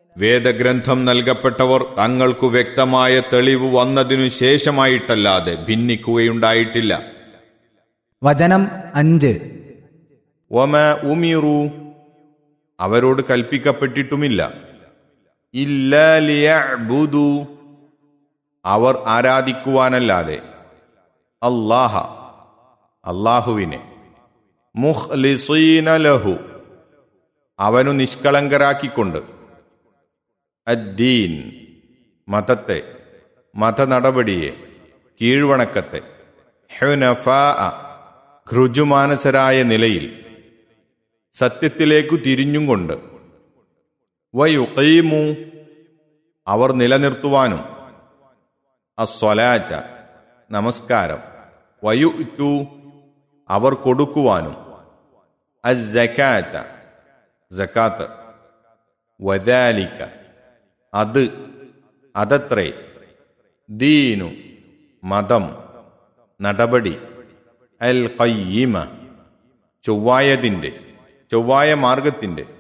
വേദഗ്രന്ഥം നൽകപ്പെട്ടവർ തങ്ങൾക്കു വ്യക്തമായ തെളിവ് വന്നതിനു ശേഷമായിട്ടല്ലാതെ ഭിന്നിക്കുകയുണ്ടായിട്ടില്ല വചനം അഞ്ച് ഒമ ഉമിറു അവരോട് കൽപ്പിക്കപ്പെട്ടിട്ടുമില്ല ഇല്ലു അവർ ആരാധിക്കുവാനല്ലാതെ അല്ലാഹ അള്ളാഹുവിനെ മുഖ്ലിസീന ലഹു അവനു നിഷ്കളങ്കരാക്കിക്കൊണ്ട് അദ്ദീൻ മതത്തെ മതനടപടിയെ കീഴ്വണക്കത്തെ ഹുനഫാ ഘൃജുമാനസരായ നിലയിൽ സത്യത്തിലേക്കു തിരിഞ്ഞും കൊണ്ട് വയുക്കീമു അവർ നിലനിർത്തുവാനും അസ്വലാറ്റ നമസ്കാരം വയുറ്റു അവർ കൊടുക്കുവാനും അസക്കാറ്റ ജക്കാത്ത് വദാലിക്ക അത് അതത്രേ ദീനു മതം നടപടി അൽ കയ്യമ ചൊവ്വായതിൻ്റെ ചൊവ്വായ മാർഗത്തിൻ്റെ